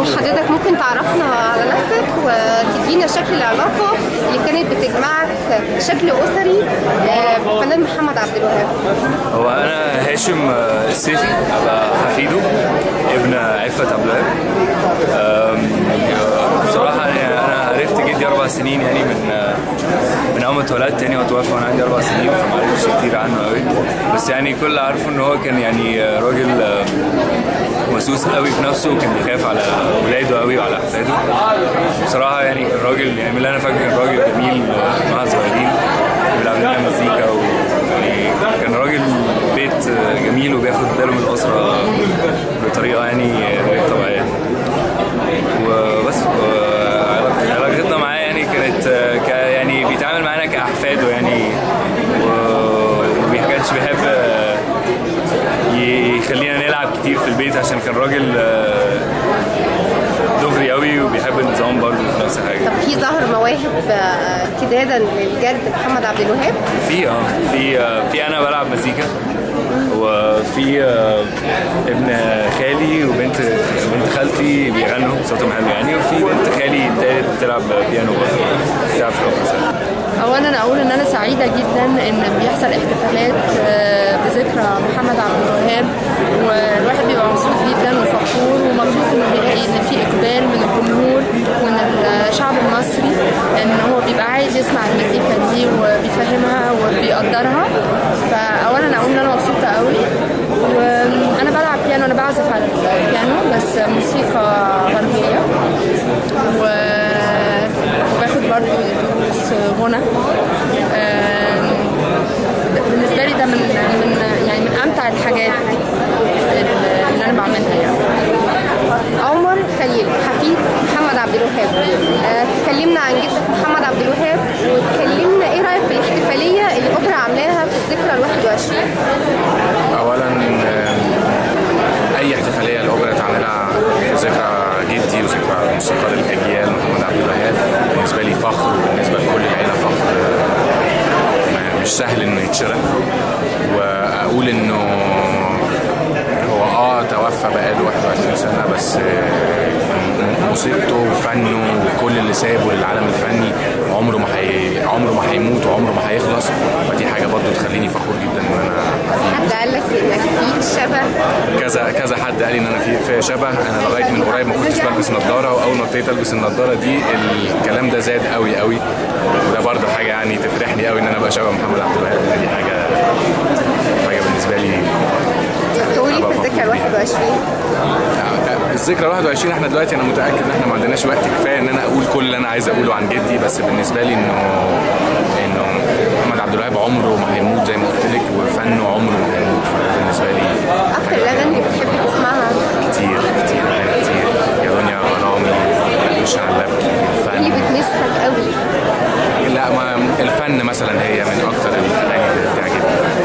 حضرتك ممكن تعرفنا على نفسك وتدينا شكل العلاقة اللي كانت بتجمعك بشكل أسري آه، بالفنان محمد عبد الوهاب هو انا هاشم آه، السيفي ابقى حفيده ابن عفت عبد الوهاب آم، آه، بصراحه يعني انا عرفت جدي اربع سنين يعني من آه، من اول ما اتولدت يعني هو توفى وانا عندي اربع سنين فما عرفتش كتير عنه قوي بس يعني كل اللي عارفه ان هو كان يعني آه، راجل آه، مسوس قوي في نفسه وكان بيخاف على ولاده قوي وعلى احفاده بصراحه يعني كان راجل يعني من اللي انا فاكره كان راجل جميل آه، مع صغيرين بيلعب لنا مزيكا و يعني كان راجل بيت جميل وبياخد باله من الاسره بطريقه يعني غير طبيعيه وبس وعلاق- علاقتنا معاه يعني كانت آه، ك يعني بيتعامل معانا كاحفاده يعني وما كانش بيحب آه، يخلينا نلعب كتير في البيت عشان كان راجل آه، دغري قوي وبيحب النظام برضه في نفس الحاجه طب في ظهر مواهب آه، امتدادا للجد محمد عبد الوهاب في اه في آه، في انا بلعب مزيكا وفي آه، ابن خالي وبنت بنت خالتي بيغنوا صوتهم حلو يعني وفي بنت خالي التالت بتلعب بيانو برضه بتلعب في الأوبرا. اولا اقول ان انا سعيده جدا ان بيحصل احتفالات آه، بذكرى محمد عبد الوهاب والواحد بيبقى مبسوط جدا وفخور ومبسوط انه بيلاقي ان في اقبال من الجمهور ومن الشعب المصري ان هو بيبقى عايز يسمع المزيكا دي وبيفهمها وبيقدرها فاولا اقول ان انا مبسوطه قوي وانا بلعب بيانو انا بعزف على البيانو بس موسيقى غربيه و... وباخد برضه دروس غنى آم، بالنسبه لي ده من من يعني من امتع الحاجات اللي انا بعملها يعني عمر خليل حفيد محمد عبد الوهاب آه، اتكلمنا عن جدك محمد عبد الوهاب واتكلمنا ايه رايك في الاحتفاليه اللي اوبرا عاملاها في الذكرى ال 21 اولا آم، اي احتفاليه الاوبرا تعملها في ذكرى جدي وذكرى موسيقى الاجيال محمد عبد الوهاب بالنسبه لي فخر وبالنسبه لكل العيله فخر آه، ما- مش سهل انه يتشرح واقول انه هو اه توفى بقاله 21 سنه بس آه، موسيقته وفنه وكل اللي سابه للعالم الفني عمره ما حي... عمره ما هيموت وعمره ما هيخلص ودي حاجه برضو تخليني فخور جدا ان انا حد قال لك انك فيك شبه كذا كذا حد قال لي ان انا في فيا شبه انا لغايه من قريب ما كنتش بلبس نظاره واول ما ابتديت البس النظاره دي الكلام ده زاد قوي قوي وده برضه حاجه يعني تفرحني قوي ان انا ابقى شبه محمد عبد الوهاب دي حاجه حاجه بالنسبه لي تقولي في الذكرى ال 21 الذكرى 21 احنا دلوقتي انا متاكد ان احنا ما عندناش وقت كفايه ان انا اقول كل اللي انا عايز اقوله عن جدي بس بالنسبه لي انه انه محمد عبد الوهاب عمره ما هيموت زي ما قلت لك وفنه عمره ما هيموت بالنسبه لي اكتر الاغاني اللي بتحب تسمعها كتير كتير أغاني كتير يا دنيا غرامي مش على اللابتوب اللي الفن بتمسك قوي لا ما الفن مثلا هي من اكتر الاغاني اللي بتعجبني